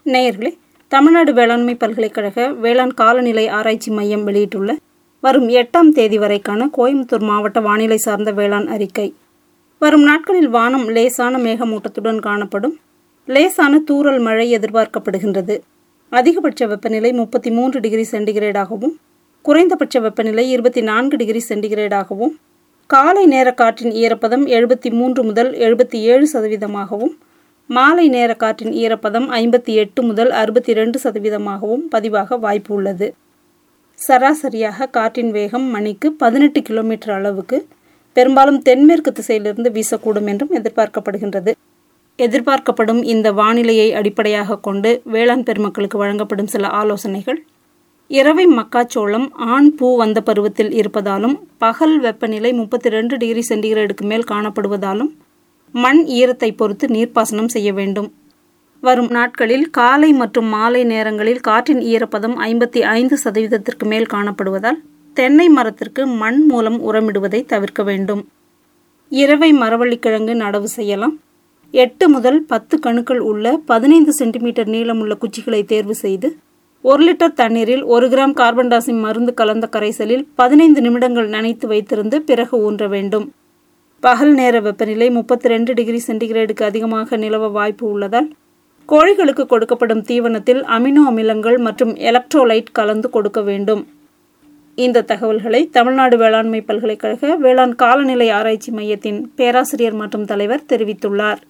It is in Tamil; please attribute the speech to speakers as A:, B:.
A: நேயர்களே தமிழ்நாடு வேளாண்மை பல்கலைக்கழக வேளாண் காலநிலை ஆராய்ச்சி மையம் வெளியிட்டுள்ள வரும் எட்டாம் தேதி வரைக்கான கோயம்புத்தூர் மாவட்ட வானிலை சார்ந்த வேளாண் அறிக்கை வரும் நாட்களில் வானம் லேசான மேகமூட்டத்துடன் காணப்படும் லேசான தூறல் மழை எதிர்பார்க்கப்படுகின்றது அதிகபட்ச வெப்பநிலை முப்பத்தி மூன்று டிகிரி சென்டிகிரேடாகவும் குறைந்தபட்ச வெப்பநிலை இருபத்தி நான்கு டிகிரி சென்டிகிரேடாகவும் காலை நேர காற்றின் ஈரப்பதம் எழுபத்தி மூன்று முதல் எழுபத்தி ஏழு சதவீதமாகவும் மாலை நேர காற்றின் ஈரப்பதம் ஐம்பத்தி எட்டு முதல் அறுபத்தி ரெண்டு சதவீதமாகவும் பதிவாக வாய்ப்பு உள்ளது சராசரியாக காற்றின் வேகம் மணிக்கு பதினெட்டு கிலோமீட்டர் அளவுக்கு பெரும்பாலும் தென்மேற்கு திசையிலிருந்து வீசக்கூடும் என்றும் எதிர்பார்க்கப்படுகின்றது எதிர்பார்க்கப்படும் இந்த வானிலையை அடிப்படையாக கொண்டு வேளாண் பெருமக்களுக்கு வழங்கப்படும் சில ஆலோசனைகள் இரவை மக்காச்சோளம் ஆண் பூ வந்த பருவத்தில் இருப்பதாலும் பகல் வெப்பநிலை முப்பத்தி ரெண்டு டிகிரி சென்டிகிரேடுக்கு மேல் காணப்படுவதாலும் மண் ஈரத்தை பொறுத்து நீர்ப்பாசனம் செய்ய வேண்டும் வரும் நாட்களில் காலை மற்றும் மாலை நேரங்களில் காற்றின் ஈரப்பதம் ஐம்பத்தி ஐந்து சதவீதத்திற்கு மேல் காணப்படுவதால் தென்னை மரத்திற்கு மண் மூலம் உரமிடுவதை தவிர்க்க வேண்டும் இரவை மரவள்ளிக்கிழங்கு நடவு செய்யலாம் எட்டு முதல் பத்து கணுக்கள் உள்ள பதினைந்து சென்டிமீட்டர் நீளமுள்ள குச்சிகளை தேர்வு செய்து ஒரு லிட்டர் தண்ணீரில் ஒரு கிராம் கார்பன் டை மருந்து கலந்த கரைசலில் பதினைந்து நிமிடங்கள் நனைத்து வைத்திருந்து பிறகு ஊன்ற வேண்டும் பகல் நேர வெப்பநிலை முப்பத்தி ரெண்டு டிகிரி சென்டிகிரேடுக்கு அதிகமாக நிலவ வாய்ப்பு உள்ளதால் கோழிகளுக்கு கொடுக்கப்படும் தீவனத்தில் அமினோ அமிலங்கள் மற்றும் எலக்ட்ரோலைட் கலந்து கொடுக்க வேண்டும் இந்த தகவல்களை தமிழ்நாடு வேளாண்மை பல்கலைக்கழக வேளாண் காலநிலை ஆராய்ச்சி மையத்தின் பேராசிரியர் மற்றும் தலைவர் தெரிவித்துள்ளார்